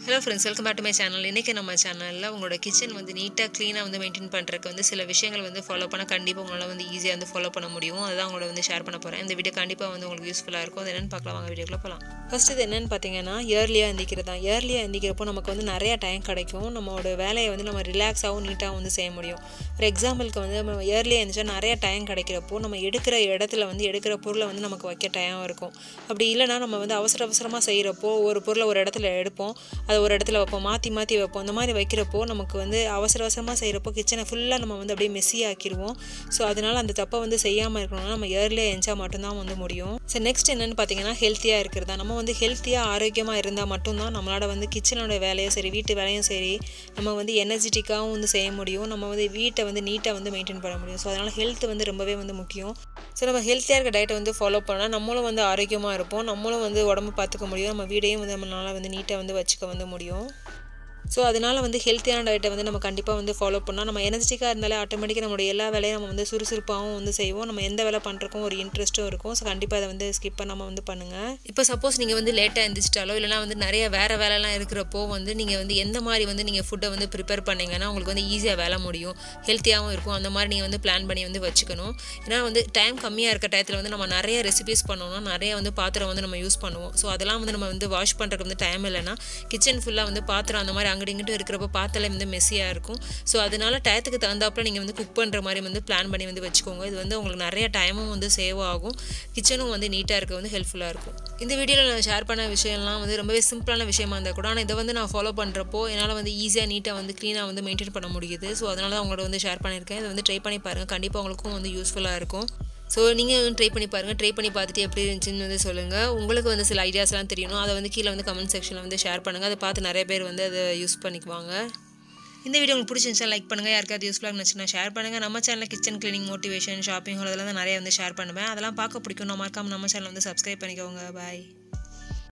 hello friends welcome back to my channel இன்றைக்கி நம்ம சேனலில் உங்களோட கிச்சன் வந்து நீட்டாக க்ளீனாக வந்து மெயின்டைன் பண்ணுறதுக்கு வந்து சில விஷயங்கள் வந்து ஃபாலோ பண்ணால் கண்டிப்பாக உங்களால் வந்து ஈஸியாக வந்து ஃபாலோ பண்ண முடியும் அதுதான் உங்களோட வந்து ஷேர் பண்ண போகிறேன் இந்த வீடியோ கண்டிப்பாக வந்து உங்களுக்கு யூஸ்ஃபுல்லாக இருக்கும் அது என்னென்னு பார்க்கலாம் வாங்க வீடியோக்குள்ள போகலாம் ஃபர்ஸ்ட் இது என்னென்னு பார்த்தீங்கன்னா இயர்லியாக எந்திக்கிறது தான் இயர்லியாக எந்திக்கிறப்போ நமக்கு வந்து நிறைய டைம் கிடைக்கும் நம்மளோட வேலையை வந்து நம்ம ரிலாக்ஸாகவும் நீட்டாகவும் வந்து செய்ய முடியும் ஃபார் எக்ஸாம்பிளுக்கு வந்து நம்ம இயர்லியாக இருந்துச்சா நிறைய டைம் கிடைக்கிறப்போ நம்ம எடுக்கிற இடத்துல வந்து எடுக்கிற பொருளை வந்து நமக்கு வைக்க டைம் இருக்கும் அப்படி இல்லைனா நம்ம வந்து அவசர அவசரமாக செய்கிறப்போ ஒரு பொருளை ஒரு இடத்துல எடுப்போம் அதை ஒரு இடத்துல வைப்போம் மாற்றி மாற்றி வைப்போம் இந்த மாதிரி வைக்கிறப்போ நமக்கு வந்து அவசர அவசரமாக செய்கிறப்போ கிச்சனை ஃபுல்லாக நம்ம வந்து அப்படியே மெஸ்ஸி ஆக்கிடுவோம் ஸோ அதனால் அந்த தப்பை வந்து செய்யாமல் இருக்கணும்னா நம்ம இயர்லியாக எஞ்சால் மட்டும்தான் வந்து முடியும் ஸோ நெக்ஸ்ட் என்னென்னு பார்த்தீங்கன்னா ஹெல்த்தியாக இருக்கிறதா நம்ம வந்து ஹெல்த்தியாக ஆரோக்கியமாக இருந்தால் மட்டும்தான் நம்மளால் வந்து கிச்சனோட வேலையும் சரி வீட்டு வேலையும் சரி நம்ம வந்து எனர்ஜெட்டிக்காகவும் வந்து செய்ய முடியும் நம்ம வந்து வீட்டை வந்து நீட்டாக வந்து மெயின்டைன் பண்ண முடியும் ஸோ அதனால் ஹெல்த் வந்து ரொம்பவே வந்து முக்கியம் ஸோ நம்ம ஹெல்த்தியாக இருக்க டயட்டை வந்து ஃபாலோ பண்ணால் நம்மளும் வந்து ஆரோக்கியமாக இருப்போம் நம்மளும் வந்து உடம்பு பார்த்துக்க முடியும் நம்ம வீடையும் வந்து நம்மளால் வந்து நீட்டாக வந்து வச்சுக்க வந்து முடியும் ஸோ அதனால் வந்து ஹெல்த்தியான டயட்டை வந்து நம்ம கண்டிப்பாக வந்து ஃபாலோ பண்ணால் நம்ம எனர்ஜிட்டிக்காக இருந்தாலே ஆட்டோமேட்டிக்காக நம்மளுடைய எல்லா வேலையும் நம்ம வந்து சுறுசுறுப்பாகவும் வந்து செய்வோம் நம்ம எந்த வேலை பண்ணுறக்கும் ஒரு இன்ட்ரெஸ்ட்டும் இருக்கும் ஸோ கண்டிப்பாக அதை வந்து ஸ்கிப் பண்ணாமல் வந்து பண்ணுங்கள் இப்போ சப்போஸ் நீங்கள் வந்து லேட்டாக எழுந்திரிச்சிட்டாலோ இல்லைனா வந்து நிறைய வேறு வேலைலாம் இருக்கிறப்போ வந்து நீங்கள் வந்து எந்த மாதிரி வந்து நீங்கள் ஃபுட்டை வந்து ப்ரிப்பேர் பண்ணிங்கன்னா உங்களுக்கு வந்து ஈஸியாக வேலை முடியும் ஹெல்த்தியாகவும் இருக்கும் அந்த மாதிரி நீங்கள் வந்து பிளான் பண்ணி வந்து வச்சுக்கணும் ஏன்னா வந்து டைம் கம்மியாக இருக்க டயத்தில் வந்து நம்ம நிறைய ரெசிபிஸ் பண்ணோம்னா நிறைய வந்து பாத்திரம் வந்து நம்ம யூஸ் பண்ணுவோம் ஸோ அதெல்லாம் வந்து நம்ம வந்து வாஷ் பண்ணுறதுக்கு வந்து டைம் இல்லைன்னா கிச்சன் ஃபுல்லாக வந்து பாத்திரம் அந்த மாதிரி அங்கிட்டு இங்கிட்டு இருக்கிறப்ப பாத்திரம் வந்து மெஸ்ஸியாக இருக்கும் ஸோ அதனால டயத்துக்கு தகுந்தாப்புல நீங்கள் வந்து குக் பண்ணுற மாதிரி வந்து பிளான் பண்ணி வந்து வச்சுக்கோங்க இது வந்து உங்களுக்கு நிறைய டைமும் வந்து சேவ் ஆகும் கிச்சனும் வந்து நீட்டாக இருக்க வந்து ஹெல்ப்ஃபுல்லாக இருக்கும் இந்த வீடியோவில் நான் ஷேர் பண்ண விஷயம்லாம் வந்து ரொம்பவே சிம்பிளான விஷயமா இருந்தால் கூட ஆனால் இதை வந்து நான் ஃபாலோ பண்ணுறப்போ என்னால் வந்து ஈஸியாக நீட்டாக வந்து க்ளீனாக வந்து மெயின்டைன் பண்ண முடியுது ஸோ அதனால தான் உங்களோட வந்து ஷேர் பண்ணியிருக்கேன் இதை வந்து ட்ரை பண்ணி பாருங்கள் கண்டிப்பாக உங்களுக்கும் வந்து யூஸ்ஃபுல்லாக இருக்கும் ஸோ நீங்கள் ட்ரை பண்ணி பாருங்கள் ட்ரை பண்ணி பார்த்துட்டு எப்படி இருந்துச்சுன்னு வந்து சொல்லுங்கள் உங்களுக்கு வந்து சில ஐடியாஸ்லாம் தெரியணும் அதை வந்து கீழே வந்து கமெண்ட் செக்ஷனில் வந்து ஷேர் பண்ணுங்கள் அதை பார்த்து நிறைய பேர் வந்து அதை யூஸ் பண்ணிக்குவாங்க இந்த வீடியோ உங்களுக்கு பிடிச்சிருந்துச்சா லைக் பண்ணுங்கள் யாருக்காவது யூஸ்ஃபுல்லாக இருந்துச்சுன்னா ஷேர் பண்ணுங்கள் நம்ம சேனலில் கிச்சன் க்ளீனிங் மோட்டிவேஷன் ஷாப்பிங் அதெல்லாம் தான் நிறைய வந்து ஷேர் பண்ணுவேன் அதெல்லாம் பார்க்க பிடிக்கும் நான் மறக்காம நம்ம சேனல் வந்து சப்ஸ்கிரைப் பண்ணிக்கோங்க பாய்